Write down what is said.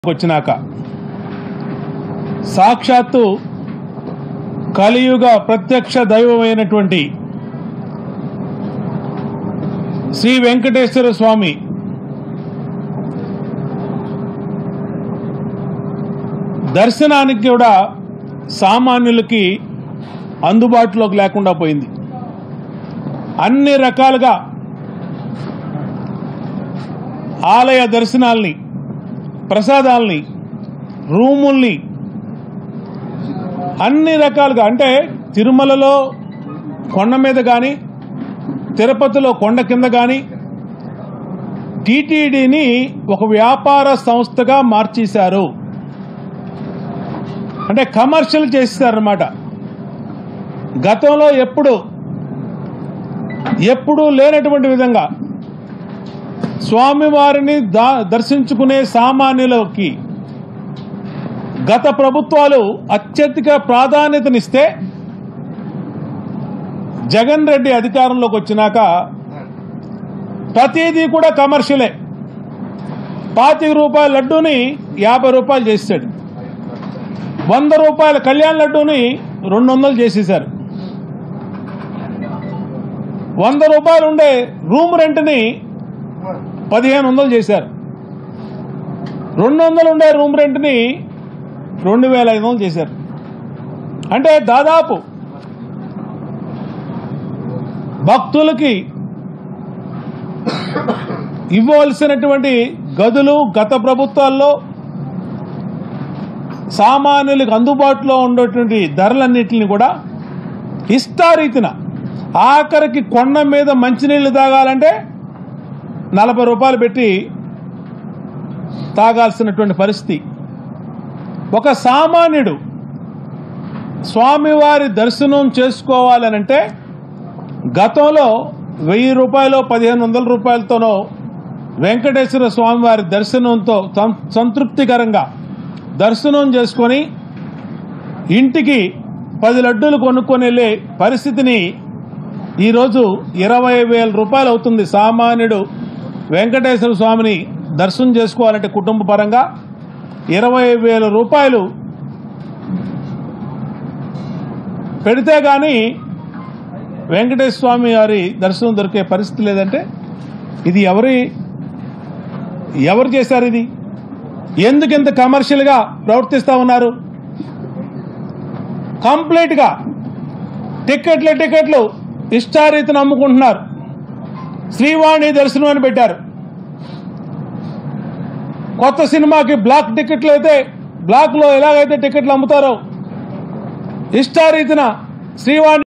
వచ్చినాక సాక్షాత్తు కలియుగ ప్రత్యక్ష దైవమైనటువంటి శ్రీ వెంకటేశ్వర స్వామి దర్శనానికి కూడా సామాన్యులకి అందుబాటులోకి లేకుండా పోయింది అన్ని రకాలుగా ఆలయ దర్శనాల్ని ప్రసాదాల్ని రూముల్ని అన్ని రకాలుగా అంటే తిరుమలలో కొండ మీద కానీ తిరుపతిలో కొండ కింద కానీ టీటీడీని ఒక వ్యాపార సంస్థగా మార్చేశారు అంటే కమర్షియల్ చేసేసారనమాట గతంలో ఎప్పుడు ఎప్పుడూ లేనటువంటి విధంగా స్వామివారిని దా దర్శించుకునే సామాన్యులకి గత ప్రభుత్వాలు అత్యధిక ప్రాధాన్యతనిస్తే జగన్ రెడ్డి అధికారంలోకి వచ్చినాక ప్రతిదీ కూడా కమర్షియలే పాతిక రూపాయల లడ్డూని యాభై రూపాయలు చేసాడు వంద రూపాయల కళ్యాణ లడ్డూని రెండు వందలు చేసేశారు వంద రూపాయలు ఉండే రూమ్ రెంట్ని పదిహేను వందలు చేశారు రెండు వందలు ఉండే రూమ్ రెంట్ని రెండు వేల ఐదు వందలు చేశారు అంటే దాదాపు భక్తులకి ఇవ్వవలసినటువంటి గదులు గత ప్రభుత్వాల్లో సామాన్యులకు అందుబాటులో ఉండేటువంటి ధరలన్నింటిని కూడా ఇష్టారీతిన ఆఖరికి కొండ మీద మంచినీళ్లు తాగాలంటే నలభై రూపాయలు పెట్టి తాగాల్సినటువంటి పరిస్థితి ఒక సామాన్యుడు స్వామివారి దర్శనం చేసుకోవాలనంటే గతంలో వెయ్యి రూపాయలు పదిహేను వందల రూపాయలతోనో వెంకటేశ్వర స్వామివారి దర్శనంతో సం- సంతృప్తికరంగా దర్శనం చేసుకొని ఇంటికి పది లడ్డూలు కొనుక్కొని వెళ్ళే పరిస్థితిని ఈరోజు ఇరవై వేల రూపాయలు అవుతుంది సామాన్యుడు వెంకటేశ్వర స్వామిని దర్శనం చేసుకోవాలంటే కుటుంబ పరంగా ఇరవై వేల రూపాయలు పెడితే కానీ వెంకటేశ్వర స్వామి వారి దర్శనం దొరికే పరిస్థితి లేదంటే ఇది ఎవరి ఎవరు చేశారు ఇది ఎందుకు ఇంత కమర్షియల్గా ప్రవర్తిస్తూ ఉన్నారు కంప్లీట్గా టికెట్ల టికెట్లు ఇష్టారీతిని అమ్ముకుంటున్నారు శ్రీవాణి దర్శనం అని పెట్టారు కొత్త సినిమాకి బ్లాక్ టికెట్లు అయితే బ్లాక్లో ఎలాగైతే టికెట్లు అమ్ముతారో ఇష్టారీతిన శ్రీవాణి